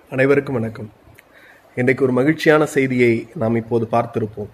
அனைவருக்கும் வணக்கம் இன்றைக்கு ஒரு மகிழ்ச்சியான செய்தியை நாம் இப்போது பார்த்திருப்போம்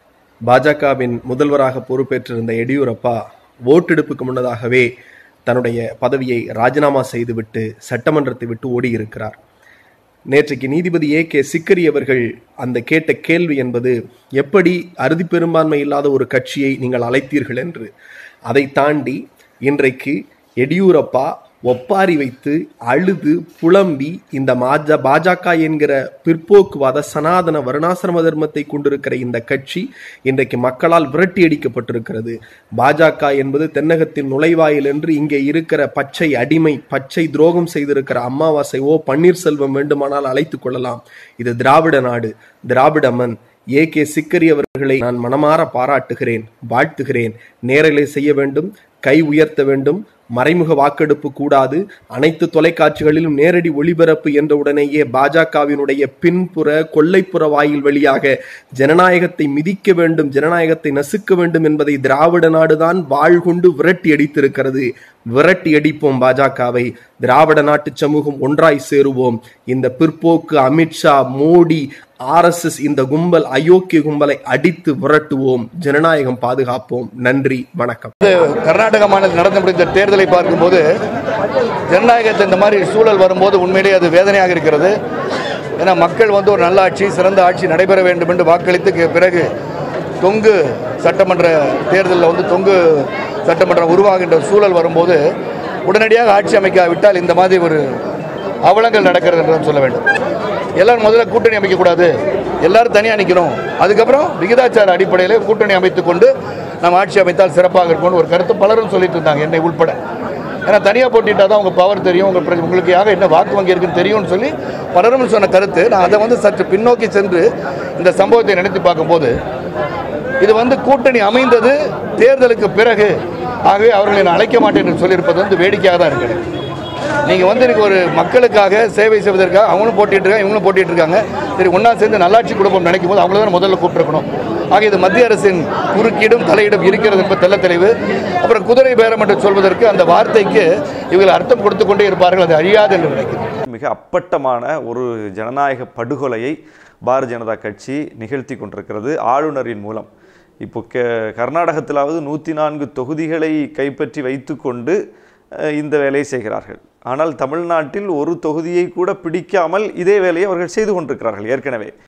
பாஜகவின் முதல்வராக பொறுப்பேற்றிருந்த எடியூரப்பா ஓட்டெடுப்புக்கு முன்னதாகவே தன்னுடைய பதவியை ராஜினாமா செய்துவிட்டு சட்டமன்றத்தை விட்டு ஓடியிருக்கிறார் நேற்றைக்கு நீதிபதி ஏ கே சிக்கரி அவர்கள் அந்த கேட்ட கேள்வி என்பது எப்படி அறுதி பெரும்பான்மை இல்லாத ஒரு கட்சியை நீங்கள் அழைத்தீர்கள் என்று அதை தாண்டி இன்றைக்கு எடியூரப்பா ஒப்பாரி வைத்து அழுது புலம்பி இந்த மாஜ பாஜக என்கிற பிற்போக்குவாத சனாதன வருணாசிரம தர்மத்தை கொண்டிருக்கிற இந்த கட்சி இன்றைக்கு மக்களால் விரட்டி அடிக்கப்பட்டிருக்கிறது பாஜக என்பது தென்னகத்தின் நுழைவாயில் என்று இங்கே இருக்கிற பச்சை அடிமை பச்சை துரோகம் செய்திருக்கிற அம்மாவாசை ஓ பன்னீர்செல்வம் வேண்டுமானால் அழைத்துக் கொள்ளலாம் இது திராவிட நாடு திராவிட மண் ஏ கே சிக்கரி அவர்களை நான் மனமாற பாராட்டுகிறேன் வாழ்த்துகிறேன் நேரலை செய்ய வேண்டும் கை உயர்த்த வேண்டும் மறைமுக வாக்கெடுப்பு கூடாது அனைத்து தொலைக்காட்சிகளிலும் நேரடி ஒளிபரப்பு என்ற உடனேயே பாஜகவினுடைய பின்புற கொல்லைப்புற வாயில் வழியாக ஜனநாயகத்தை மிதிக்க வேண்டும் ஜனநாயகத்தை நசுக்க வேண்டும் என்பதை திராவிட நாடுதான் வாழ்கொண்டு விரட்டி அடித்திருக்கிறது விரட்டி அடிப்போம் பாஜகவை திராவிட நாட்டு சமூகம் ஒன்றாய் சேருவோம் இந்த பிற்போக்கு அமித்ஷா மோடி ஆர்எஸ்எஸ் இந்த கும்பல் அயோக்கிய கும்பலை அடித்து விரட்டுவோம் ஜனநாயகம் பாதுகாப்போம் நன்றி வணக்கம் கர்நாடக மாநிலத்தில் நடந்து முடிந்த தேர்தலை பார்க்கும்போது ஜனநாயகத்தில் இந்த மாதிரி சூழல் வரும்போது உண்மையிலேயே அது வேதனையாக இருக்கிறது ஏன்னா மக்கள் வந்து ஒரு நல்ல ஆட்சி சிறந்த ஆட்சி நடைபெற வேண்டும் என்று வாக்களித்து பிறகு தொங்கு சட்டமன்ற தேர்தலில் வந்து தொங்கு சட்டமன்றம் உருவாகின்ற சூழல் வரும்போது உடனடியாக ஆட்சி அமைக்காவிட்டால் இந்த மாதிரி ஒரு அவலங்கள் நடக்கிறது என்று சொல்ல வேண்டும் எல்லாரும் முதல்ல கூட்டணி அமைக்கக்கூடாது எல்லாரும் தனியாக நிற்கணும் அதுக்கப்புறம் விகிதாச்சார அடிப்படையில் கூட்டணி அமைத்துக் கொண்டு நம்ம ஆட்சி அமைத்தால் சிறப்பாக இருக்கும்னு ஒரு கருத்து பலரும் சொல்லிட்டு இருந்தாங்க என்னை உள்பட ஏன்னா தனியாக போட்டிட்டா தான் உங்கள் பவர் தெரியும் உங்கள் பிர- உங்களுக்கு யாக என்ன வாக்கு வங்கி இருக்குன்னு தெரியும்னு சொல்லி பலரும் சொன்ன கருத்து நான் அதை வந்து சற்று பின்னோக்கி சென்று இந்த சம்பவத்தை நினைத்து பார்க்கும்போது இது வந்து கூட்டணி அமைந்தது தேர்தலுக்கு பிறகு ஆகவே அவர்களை நான் அழைக்க மாட்டேன் என்று சொல்லியிருப்பது வந்து வேடிக்கையாக தான் இருக்குது நீங்கள் வந்து எனக்கு ஒரு மக்களுக்காக சேவை செய்வதற்காக அவங்களும் போட்டிட்டு இருக்காங்க இவங்களும் போட்டிட்டு இருக்காங்க சரி ஒன்றா சேர்ந்து நல்லாட்சி குடும்பம் நினைக்கும் போது அவங்கள தான் முதல்ல கூப்பிட்டுருக்கணும் ஆக இது மத்திய அரசின் குறுக்கீடும் தலையீடும் இருக்கிறது என்பது தெள்ள தெளிவு அப்புறம் குதிரை பேரம் என்று சொல்வதற்கு அந்த வார்த்தைக்கு இவர்கள் அர்த்தம் கொடுத்து கொண்டே இருப்பார்கள் அது அழியாது என்று நினைக்கிறேன் மிக அப்பட்டமான ஒரு ஜனநாயக படுகொலையை பாரதிய ஜனதா கட்சி நிகழ்த்தி கொண்டிருக்கிறது ஆளுநரின் மூலம் இப்போ க கர்நாடகத்திலாவது நூற்றி நான்கு தொகுதிகளை கைப்பற்றி வைத்துக்கொண்டு அஹ், இந்த வேலையை செய்கிறார்கள் ஆனால் தமிழ்நாட்டில் ஒரு தொகுதியை கூட பிடிக்காமல் இதே வேலையை அவர்கள் செய்து கொண்டிருக்கிறார்கள் ஏற்கனவே